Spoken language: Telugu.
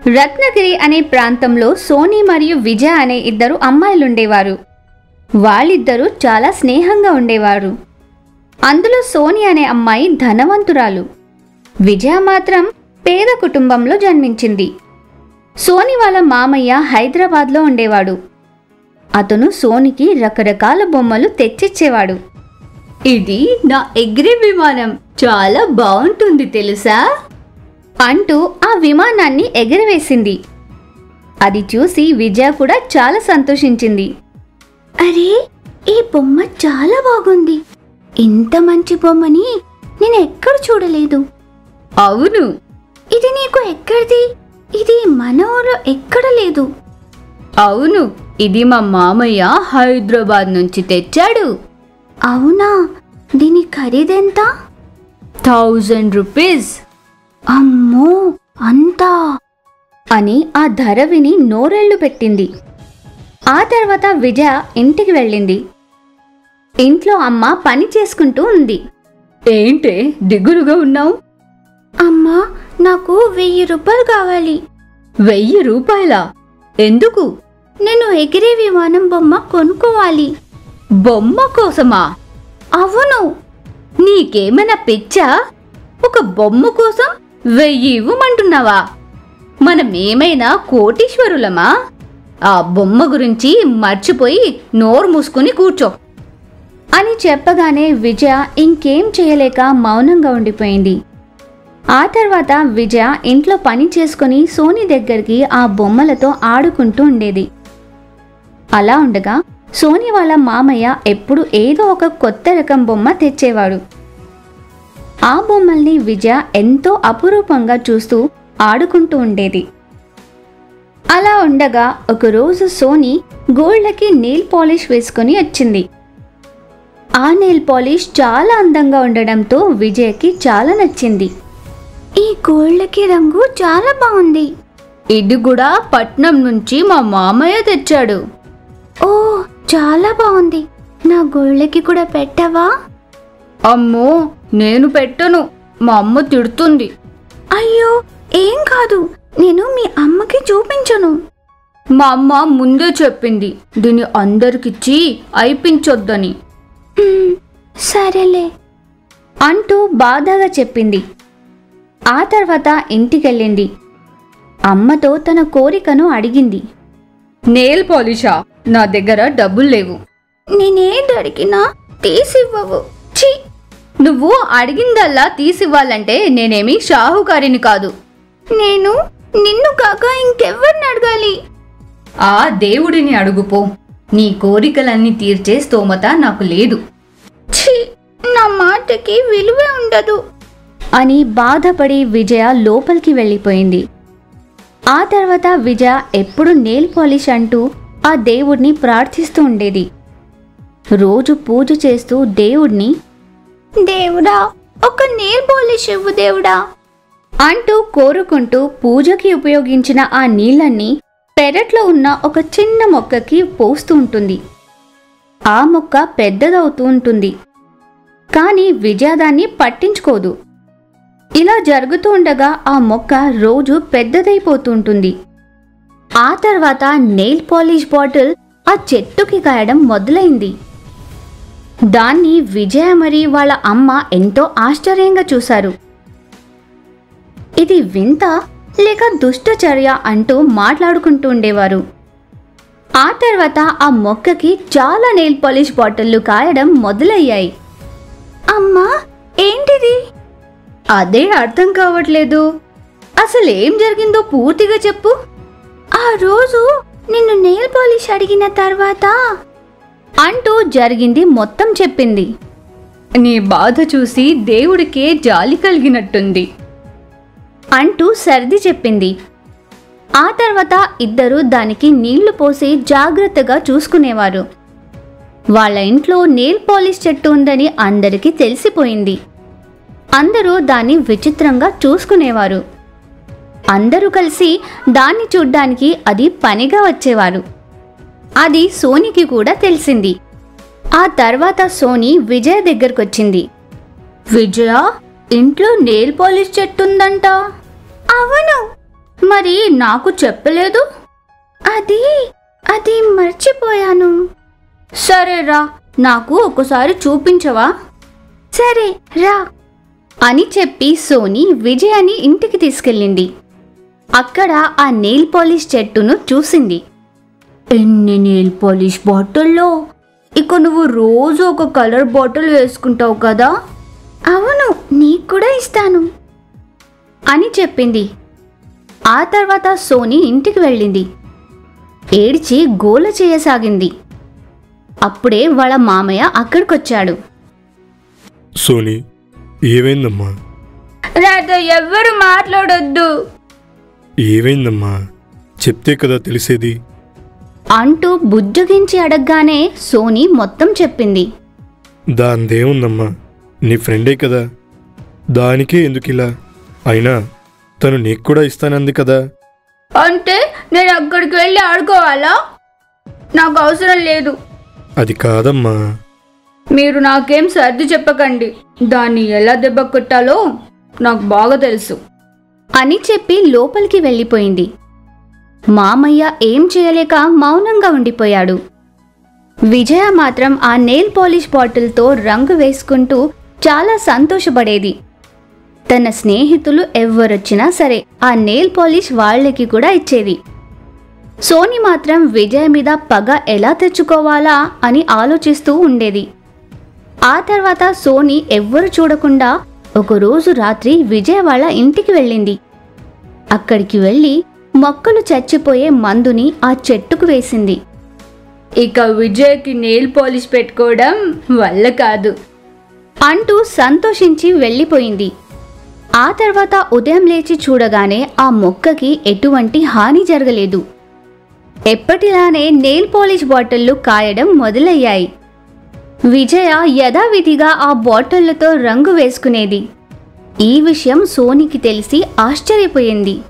రత్నగిరి అనే ప్రాంతంలో సోని మరియు విజయ అనే ఇద్దరు అమ్మాయిలుండేవారు వాళ్ళిద్దరూ చాలా స్నేహంగా ఉండేవారు అందులో సోని అనే అమ్మాయి ధనవంతురాలు విజయ మాత్రం పేద కుటుంబంలో జన్మించింది సోని వాళ్ళ మామయ్య హైదరాబాద్లో ఉండేవాడు అతను సోనికి రకరకాల బొమ్మలు తెచ్చిచ్చేవాడు ఇది నా ఎగిరే విమానం చాలా బాగుంటుంది తెలుసా అంటూ ఆ విమానాన్ని ఎగరవేసింది అది చూసి విజయ కూడా చాలా సంతోషించింది అరే ఈ బొమ్మ చాలా బాగుంది ఇంత మంచి బొమ్మని నేను ఎక్కడ చూడలేదు అవును ఇది నీకు ఎక్కడిది ఇది మన ఊర్లో ఎక్కడ లేదు అవును ఇది మా మామయ్య హైదరాబాద్ నుంచి తెచ్చాడు అవునా దీని ఖరీదెంత థౌజండ్ రూపీస్ అమ్మో అంతా అని ఆ ధర విని నోరెళ్లు పెట్టింది ఆ తర్వాత విజయ ఇంటికి వెళ్ళింది ఇంట్లో అమ్మ పని చేసుకుంటూ ఉంది ఏంటే దిగులుగా ఉన్నావు అమ్మా నాకు వెయ్యి రూపాయలు కావాలి వెయ్యి రూపాయలా ఎందుకు నేను ఎగిరే విమానం బొమ్మ కొనుక్కోవాలి బొమ్మ కోసమా అవును నీకేమైనా పిచ్చా ఒక బొమ్మ కోసం వెయ్యి ఇవ్వమంటున్నావా మనమేమైనా కోటీశ్వరులమా ఆ బొమ్మ గురించి మర్చిపోయి నోరు మూసుకుని కూర్చో అని చెప్పగానే విజయ ఇంకేం చేయలేక మౌనంగా ఉండిపోయింది ఆ తర్వాత విజయ ఇంట్లో పని చేసుకుని సోని దగ్గరికి ఆ బొమ్మలతో ఆడుకుంటూ ఉండేది అలా ఉండగా సోని వాళ్ళ మామయ్య ఎప్పుడు ఏదో ఒక కొత్త రకం బొమ్మ తెచ్చేవాడు ఆ బొమ్మల్ని విజయ ఎంతో అపురూపంగా చూస్తూ ఆడుకుంటూ ఉండేది అలా ఉండగా ఒకరోజు సోని గోల్డ్లకి నెయిల్ పాలిష్ వేసుకొని వచ్చింది ఆ నెయిల్ పాలిష్ చాలా అందంగా ఉండడంతో విజయ్కి చాలా నచ్చింది ఈ గోల్డ్లకి రంగు చాలా బాగుంది ఇది కూడా పట్నం నుంచి మా మామయ్య తెచ్చాడు ఓ చాలా బాగుంది నా గోళ్ళకి కూడా పెట్టవా అమ్మో నేను పెట్టను మా అమ్మ తిడుతుంది అయ్యో ఏం కాదు నేను మీ అమ్మకి చూపించను మా అమ్మ ముందే చెప్పింది దీన్ని అందరికిచ్చి అయిపించొద్దని సరేలే అంటూ బాధగా చెప్పింది ఆ తర్వాత ఇంటికెళ్ళింది అమ్మతో తన కోరికను అడిగింది నేల్ పాలిషా నా దగ్గర డబ్బులు లేవు నేనేది అడిగినా తీసివ్వవు ఛీ నువ్వు అడిగిందల్లా తీసివ్వాలంటే నేనేమి షాహుకారిని కాదు నేను నిన్ను కాక ఇంకెవ్వరిని అడగాలి ఆ దేవుడిని అడుగుపో నీ కోరికలన్నీ తీర్చే స్తోమత నాకు లేదు ఛీ నా మాటకి విలువే ఉండదు అని బాధపడి విజయ లోపలికి వెళ్ళిపోయింది ఆ తర్వాత విజయ ఎప్పుడు నేల్ పాలిష్ అంటూ ఆ దేవుడిని ప్రార్థిస్తూ ఉండేది రోజు పూజ చేస్తూ దేవుడిని దేవుడా ఒక నేల్ పాలిష్ ఇవ్వు దేవుడా అంటూ కోరుకుంటూ పూజకి ఉపయోగించిన ఆ నీళ్ళన్నీ పెరట్లో ఉన్న ఒక చిన్న మొక్కకి పోస్తూ ఉంటుంది ఆ మొక్క పెద్దదవుతూ ఉంటుంది కానీ విజయ దాన్ని పట్టించుకోదు ఇలా జరుగుతూ ఉండగా ఆ మొక్క రోజు పెద్దదైపోతుంటుంది ఆ తర్వాత నెయిల్ పాలిష్ బాటిల్ ఆ చెట్టుకి కాయడం మొదలైంది దాన్ని విజయ మరి వాళ్ళ అమ్మ ఎంతో ఆశ్చర్యంగా చూశారు ఇది వింత లేక దుష్టచర్య అంటూ మాట్లాడుకుంటూ ఉండేవారు ఆ తర్వాత ఆ మొక్కకి చాలా నెయిల్ పాలిష్ బాటిళ్లు కాయడం మొదలయ్యాయి అమ్మా ఏంటిది అదే అర్థం కావట్లేదు అసలు ఏం జరిగిందో పూర్తిగా చెప్పు ఆ రోజు నిన్ను నెయిల్ పాలిష్ అడిగిన తర్వాత అంటూ జరిగింది మొత్తం చెప్పింది నీ బాధ చూసి దేవుడికే జాలి కలిగినట్టుంది అంటూ సర్ది చెప్పింది ఆ తర్వాత ఇద్దరు దానికి నీళ్లు పోసి జాగ్రత్తగా చూసుకునేవారు వాళ్ళ ఇంట్లో నెయిల్ పాలిష్ చెట్టు ఉందని అందరికీ తెలిసిపోయింది అందరూ దాన్ని విచిత్రంగా చూసుకునేవారు అందరూ కలిసి దాన్ని చూడ్డానికి అది పనిగా వచ్చేవారు అది సోనికి కూడా తెలిసింది ఆ తర్వాత సోని విజయ దగ్గరకొచ్చింది విజయ ఇంట్లో నెయిల్ పాలిష్ చెట్టు ఉందంట అవును మరి నాకు చెప్పలేదు అది అది మర్చిపోయాను సరేరా నాకు ఒకసారి చూపించవా సరే రా అని చెప్పి సోని విజయాని ఇంటికి తీసుకెళ్ళింది అక్కడ ఆ నెయిల్ పాలిష్ చెట్టును చూసింది ఎన్ని నెయిల్ పాలిష్ బాటిల్లో ఇక నువ్వు రోజు ఒక కలర్ బాటిల్ వేసుకుంటావు కదా అవును నీకు కూడా ఇస్తాను అని చెప్పింది ఆ తర్వాత సోని ఇంటికి వెళ్ళింది ఏడ్చి గోల చేయసాగింది అప్పుడే వాళ్ళ మామయ్య అక్కడికొచ్చాడు సోనీ ఏమైందమ్మా నాతో ఎవ్వరు మాట్లాడొద్దు ఏమైందమ్మా చెప్తే కదా తెలిసేది అంటూ బుజ్జగించి అడగగానే సోని మొత్తం చెప్పింది దాందేముందమ్మా నీ ఫ్రెండే కదా దానికే ఎందుకు ఇలా అయినా తను నీకు కూడా ఇస్తానంది కదా అంటే నేను అక్కడికి వెళ్ళి ఆడుకోవాలా నాకు అవసరం లేదు అది కాదమ్మా మీరు నాకేం సర్ది చెప్పకండి దాన్ని ఎలా దెబ్బ కొట్టాలో నాకు బాగా తెలుసు అని చెప్పి లోపలికి వెళ్ళిపోయింది మామయ్య ఏం చేయలేక మౌనంగా ఉండిపోయాడు విజయ మాత్రం ఆ నెయిల్ పాలిష్ బాటిల్తో రంగు వేసుకుంటూ చాలా సంతోషపడేది తన స్నేహితులు ఎవ్వరొచ్చినా సరే ఆ నెయిల్ పాలిష్ వాళ్ళకి కూడా ఇచ్చేది సోని మాత్రం విజయ్ మీద పగ ఎలా తెచ్చుకోవాలా అని ఆలోచిస్తూ ఉండేది ఆ తర్వాత సోని ఎవ్వరు చూడకుండా ఒకరోజు రాత్రి విజయ్ వాళ్ళ ఇంటికి వెళ్ళింది అక్కడికి వెళ్ళి మొక్కలు చచ్చిపోయే మందుని ఆ చెట్టుకు వేసింది ఇక విజయ్కి నెయిల్ పాలిష్ పెట్టుకోవడం వల్ల కాదు అంటూ సంతోషించి వెళ్ళిపోయింది ఆ తర్వాత ఉదయం లేచి చూడగానే ఆ మొక్కకి ఎటువంటి హాని జరగలేదు ఎప్పటిలానే నెయిల్ పాలిష్ బాటిళ్లు కాయడం మొదలయ్యాయి విజయ యథావిధిగా ఆ బాటిళ్లతో రంగు వేసుకునేది ఈ విషయం సోనికి తెలిసి ఆశ్చర్యపోయింది